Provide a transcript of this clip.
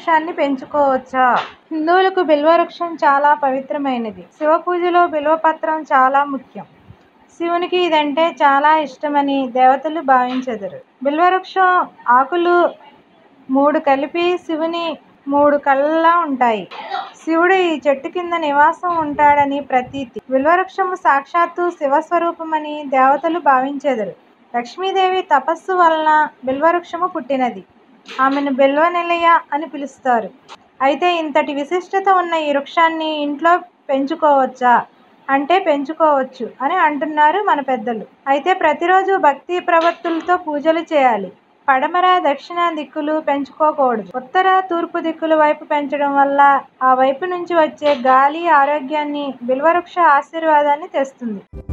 బిల్వవృక్షాన్ని పెంచుకోవచ్చా హిందువులకు బిల్వవృక్షం చాలా పవిత్రమైనది శివ పూజలో బిల్వపత్రం చాలా ముఖ్యం శివునికి ఇదంటే చాలా ఇష్టమని దేవతలు భావించెదరు బిల్వవృక్షం ఆకులు మూడు కలిపి శివుని మూడు కళ్ళలా ఉంటాయి శివుడు ఈ చెట్టు కింద నివాసం ఉంటాడని ప్రతీతి బిల్వవృక్షము సాక్షాత్తు శివస్వరూపమని దేవతలు భావించెదరు లక్ష్మీదేవి తపస్సు వలన బిల్వవృక్షము పుట్టినది ఆమెను బిల్వ నిలయ అని పిలుస్తారు అయితే ఇంతటి విశిష్టత ఉన్న ఈ వృక్షాన్ని ఇంట్లో పెంచుకోవచ్చా అంటే పెంచుకోవచ్చు అని అంటున్నారు మన పెద్దలు అయితే ప్రతిరోజు భక్తి ప్రవృత్తులతో పూజలు చేయాలి పడమర దక్షిణ దిక్కులు పెంచుకోకూడదు ఉత్తర తూర్పు దిక్కుల వైపు పెంచడం వల్ల ఆ వైపు నుంచి వచ్చే గాలి ఆరోగ్యాన్ని బిల్వవృక్ష ఆశీర్వాదాన్ని తెస్తుంది